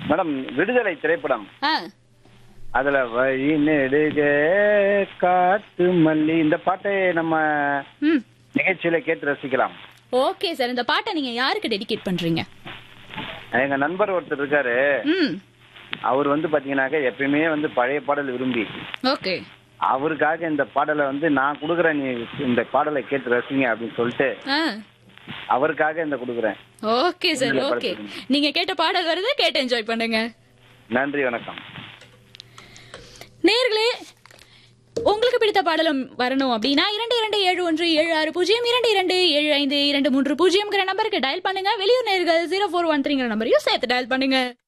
madam விடுதலை திரைப்படம் ஆ அதுல வழி நெடுக காட்டு மல்லி இந்த பாட்டை நம்ம ம் நிகழ்ச்சியில கேட்டு ரசிக்கலாம் ஓகே சார் இந்த பாட்டை நீங்க யாருக்கு டெடிகேட் பண்றீங்க எங்க நண்பர் ஒருத்தர் இருக்காரு ம் அவர் வந்து பாத்தீங்கன்னாக்க எப்பயுமே வந்து பழைய பாடல் விரும்பி ஓகே அவருக்காக இந்த பாடலை வந்து நான் கொடுக்குறேன் நீ இந்த பாடலை கேட்டு ரசிங்க அப்படின்னு சொல்லிட்டு ஆ அவருக்காக இந்த கொடுக்குறேன் ஓகே சார் ஓகே நீங்க கேட்ட பாடல் வருது கேட்டு என்ஜாய் பண்ணுங்க நன்றி வணக்கம் நேர்களே உங்களுக்கு பிடித்த பாடலும் வரணும் அப்படின்னா இரண்டு இரண்டு ஏழு ஒன்று ஏழு ஆறு பூஜ்ஜியம் இரண்டு இரண்டு ஏழு ஐந்து இரண்டு மூன்று பூஜ்ஜியம்ங்கிற நம்பருக்கு டயல் பண்ணுங்க வெளியூர் நேர்கள் ஜீரோ ஃபோர் ஒன் த்ரீங்கிற நம்பரையும் சேர்த்து டயல் பண்ணுங்க